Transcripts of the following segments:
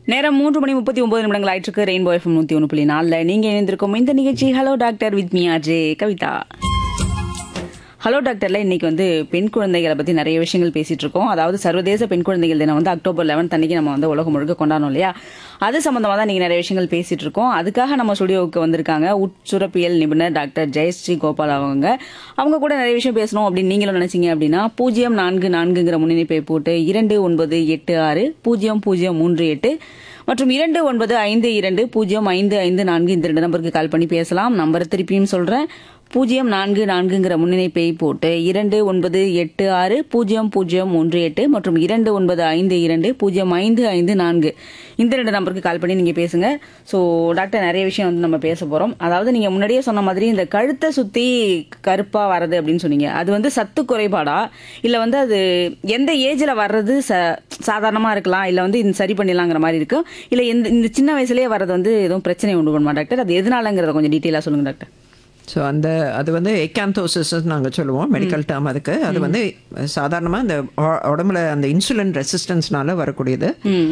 நேரம் மூன்று மணி முப்பத்தி ஒன்பது நிமிடங்கள் ஆயிட்டிருக்கு ரெயின்போ எஃப்எம் நூற்றி ஒன்று புள்ளி நாலில் நீங்கள் இணைந்திருக்கும் இந்த நிகழ்ச்சி hello doctor with me RJ Kavitha hello டாக்டர்ல இன்னைக்கு வந்து பெண் குழந்தைகளை பத்தி நிறைய விஷயங்கள் பேசிட்டு இருக்கோம் அதாவது சர்வதேச பெண் குழந்தைகள் தினம் வந்து அக்டோபர் லெவன்த் அன்னைக்கு நம்ம வந்து உலகம் முழுக்க கொண்டாடணும் இல்லையா அது சம்பந்தமா தான் நீங்க நிறைய விஷயங்கள் பேசிட்டு இருக்கோம் அதுக்காக நம்ம ஸ்டுடியோவுக்கு வந்திருக்காங்க உட்சுரப்பியல் நிபுணர் டாக்டர் ஜெயஸ்ரீ கோபால் அவங்க அவங்க கூட நிறைய விஷயம் பேசணும் அப்படின்னு நீங்களும் நினைச்சீங்க அப்படின்னா பூஜ்ஜியம் நான்கு நான்குங்கிற முன்னிணைப்பை போட்டு இரண்டு ஒன்பது எட்டு ஆறு பூஜ்ஜியம் பூஜ்ஜியம் மூன்று எட்டு மற்றும் இரண்டு ஒன்பது ஐந்து இரண்டு பூஜ்ஜியம் ஐந்து ஐந்து நான்கு இந்த ரெண்டு நம்பருக்கு கால் பண்ணி பேசலாம் நம்பரை திருப்பியும் சொல்றேன் பூஜ்ஜியம் நான்கு நான்குங்கிற முன்னிணைப்பை போட்டு இரண்டு ஒன்பது எட்டு ஆறு பூஜ்ஜியம் பூஜ்ஜியம் ஒன்று எட்டு மற்றும் இரண்டு ஒன்பது ஐந்து இரண்டு பூஜ்ஜியம் ஐந்து ஐந்து நான்கு இந்த ரெண்டு நம்பருக்கு கால் பண்ணி நீங்க பேசுங்க ஸோ டாக்டர் நிறைய விஷயம் வந்து நம்ம பேச போறோம் அதாவது நீங்க முன்னாடியே சொன்ன மாதிரி இந்த கழுத்தை சுத்தி கருப்பா வர்றது அப்படின்னு சொன்னீங்க அது வந்து சத்து குறைபாடா இல்ல வந்து அது எந்த ஏஜ்ல வர்றது ச சாதாரணமா இருக்கலாம் இல்ல வந்து இந்த சரி பண்ணிடலாங்கிற மாதிரி இருக்கு இல்ல இந்த இந்த சின்ன வயசுலயே வர்றது வந்து எதுவும் பிரச்சனை உண்டு பண்ணுமா டாக்டர் அது எதனாலங்கிறத கொஞ்சம் டீட்டெயிலா சொல்லுங்க டாக்டர் ஸோ அந்த அது வந்து எக்காந்தோசிஸ் நாங்கள் சொல்லுவோம் மெடிக்கல் டேர்ம் அதுக்கு அது வந்து சாதாரணமாக இந்த உ- உடம்புல அந்த இன்சுலின் ரெசிஸ்டன்ஸ்னால வரக்கூடியது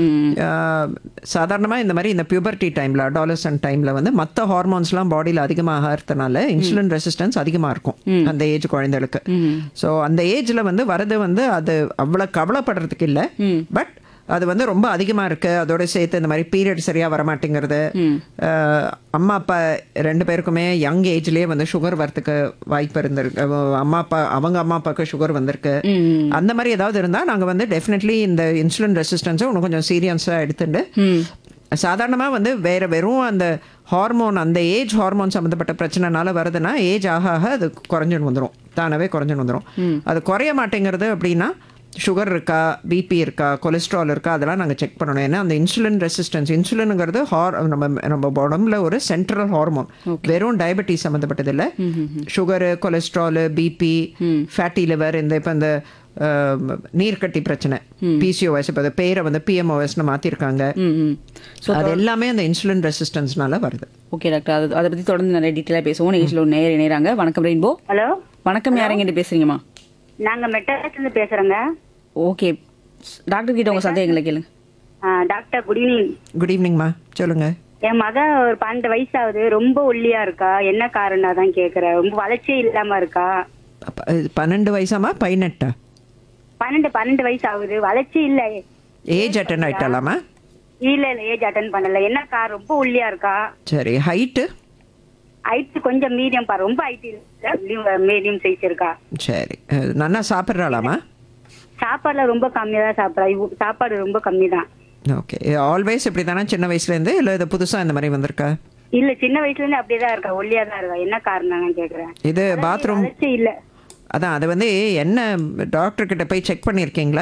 சாதாரணமாக இந்த மாதிரி இந்த பியூபர்ட்டி டைமில் அடாலசன் டைமில் வந்து மற்ற ஹார்மோன்ஸ்லாம் பாடியில் அதிகமாக ஆகிறதுனால இன்சுலின் ரெசிஸ்டன்ஸ் அதிகமாக இருக்கும் அந்த ஏஜ் குழந்தைகளுக்கு ஸோ அந்த ஏஜில் வந்து வரது வந்து அது அவ்வளோ கவலைப்படுறதுக்கு இல்லை பட் அது வந்து ரொம்ப அதிகமாக இருக்குது அதோட சேர்த்து இந்த மாதிரி பீரியட் சரியாக வரமாட்டேங்கிறது அஹ், அம்மா அப்பா ரெண்டு பேருக்குமே யங் ஏஜ்லேயே வந்து சுகர் வரத்துக்கு வாய்ப்பு இருந்திருக்கு அஹ், அம்மா அப்பா அவங்க அம்மா அப்பாவுக்கு சுகர் வந்திருக்கு அந்த மாதிரி ஏதாவது இருந்தால் நாங்கள் வந்து டெஃபினெட்லி இந்த இன்சுலின் ரெசிஸ்டன்ஸை இன்னும் கொஞ்சம் சீரியஸாக எடுத்துட்டு சாதாரணமாக வந்து வேற வெறும் அந்த ஹார்மோன் அந்த ஏஜ் ஹார்மோன் சம்மந்தப்பட்ட பிரச்சனைனால வருதுன்னா ஏஜ் ஆக ஆக அது குறைஞ்சுன்னு வந்துடும் தானாகவே குறைஞ்சுன்னு வந்துடும் அது குறைய மாட்டேங்கிறது அப்படின்னா சுகர் இருக்கா பிபி இருக்கா கொலஸ்ட்ரால் இருக்கா அதெல்லாம் நாங்கள் செக் பண்ணணும் ஏன்னா அந்த இன்சுலின் ரெசிஸ்டன்ஸ் இன்சுலினுங்கிறது ஹார் நம்ம நம்ம உடம்புல ஒரு சென்ட்ரல் ஹார்மோன் வெறும் டயபெட்டிஸ் சம்மந்தப்பட்டது இல்லை sugar cholesterol BP fatty liver இந்த இப்போ இந்த அஹ், நீர்க்கட்டி பிரச்சனை பிசிஓஎஸ் இப்போ அந்த பேரை வந்து பிஎம்ஓஎஸ்னு மாற்றிருக்காங்க ம் ம் அது எல்லாமே அந்த இன்சுலின் ரெசிஸ்டன்ஸ்னால வருது ஓகே டாக்டர் அது அதை பத்தி தொடர்ந்து நிறைய டீட்டெயிலாக பேசுவோம் நிகழ்ச்சியில் ஒரு நேர் இணையறாங்க வணக்கம் ரெயின்போ ஹலோ வணக்கம் யாரெங்கிட்ட பேசுறீங்கம்மா நாங்க மெட்ராஸ்ல இருந்து பேசுறோங்க ஓகே டாக்டர் கிட்ட உங்க சந்தேகங்களை கேளுங்க ஆ, டாக்டர் குட் ஈவினிங் குட் ஈவினிங்மா சொல்லுங்க என் மக ஒரு பன்னெண்டு வயசு ஆகுது ரொம்ப ஒல்லியா இருக்கா என்ன காரணம் தான் கேக்குறேன் ரொம்ப வளர்ச்சியே இல்லாம இருக்கா அப்ப, இது பன்னெண்டு வயசாமா பதினெட்டா பன்னெண்டு பன்னெண்டு வயசு ஆகுது வளர்ச்சி இல்ல ஏஜ் அட்டன் ஆயிட்டாலாமா இல்ல இல்ல ஏஜ் அட்டன் பண்ணல என்ன கார் ரொம்ப ஒல்லியா இருக்கா சரி ஹைட்டு ஹைட் கொஞ்சம் மீடியம் பா ரொம்ப ஹைட் இல்ல மீடியம் சைஸ் இருக்கா சரி அஹ், நல்லா சாப்பிட்றாளாமா சாப்பாடுல ரொம்ப கம்மியா தான் சாப்பிடா இவ- சாப்பாடு ரொம்ப கம்மி தான் ஓகே ஆல்வேஸ் இப்படி தானே சின்ன வயசுலேருந்து இல்லை இது புதுசாக இந்த மாதிரி வந்திருக்கா இல்ல சின்ன வயசுல இருந்து அப்படியே தான் இருக்கா ஒல்லியா தான் இருக்கா என்ன காரணம் நான் கேக்குறேன் இது பாத்ரூம் வளர்ச்சி இல்ல அதான் அது வந்து என்ன டாக்டர் கிட்ட போய் செக் பண்ணியிருக்கீங்களா